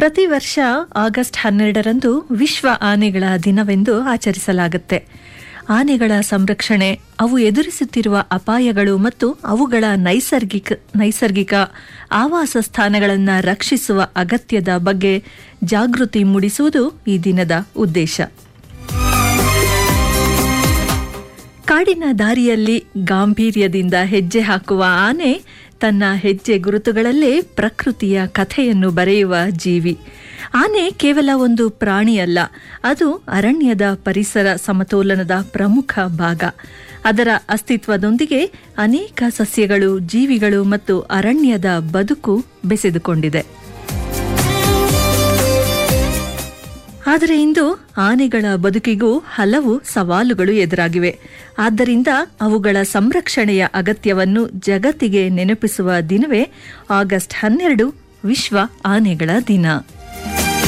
ಪ್ರತಿ ವರ್ಷ ಆಗಸ್ಟ್ ಹನ್ನೆರಡರಂದು ವಿಶ್ವ ಆನೆಗಳ ದಿನವೆಂದು ಆಚರಿಸಲಾಗುತ್ತೆ ಆನೆಗಳ ಸಂರಕ್ಷಣೆ ಅವು ಎದುರಿಸುತ್ತಿರುವ ಅಪಾಯಗಳು ಮತ್ತು ಅವುಗಳ ನೈಸರ್ಗಿಕ ನೈಸರ್ಗಿಕ ಆವಾಸ ಸ್ಥಾನಗಳನ್ನು ರಕ್ಷಿಸುವ ಅಗತ್ಯದ ಬಗ್ಗೆ ಜಾಗೃತಿ ಮೂಡಿಸುವುದು ಈ ದಿನದ ಉದ್ದೇಶ ಕಾಡಿನ ದಾರಿಯಲ್ಲಿ ಗಾಂಭೀರ್ಯದಿಂದ ಹೆಜ್ಜೆ ಹಾಕುವ ಆನೆ ತನ್ನ ಹೆಜ್ಜೆ ಗುರುತುಗಳಲ್ಲೇ ಪ್ರಕೃತಿಯ ಕಥೆಯನ್ನು ಬರೆಯುವ ಜೀವಿ ಆನೆ ಕೇವಲ ಒಂದು ಪ್ರಾಣಿಯಲ್ಲ ಅದು ಅರಣ್ಯದ ಪರಿಸರ ಸಮತೋಲನದ ಪ್ರಮುಖ ಭಾಗ ಅದರ ಅಸ್ತಿತ್ವದೊಂದಿಗೆ ಅನೇಕ ಸಸ್ಯಗಳು ಜೀವಿಗಳು ಮತ್ತು ಅರಣ್ಯದ ಬದುಕು ಬೆಸೆದುಕೊಂಡಿದೆ ಆದರೆ ಇಂದು ಆನೆಗಳ ಬದುಕಿಗೂ ಹಲವು ಸವಾಲುಗಳು ಎದುರಾಗಿವೆ ಆದ್ದರಿಂದ ಅವುಗಳ ಸಂರಕ್ಷಣೆಯ ಅಗತ್ಯವನ್ನು ಜಗತ್ತಿಗೆ ನೆನಪಿಸುವ ದಿನವೇ ಆಗಸ್ಟ್ ಹನ್ನೆರಡು ವಿಶ್ವ ಆನೆಗಳ ದಿನ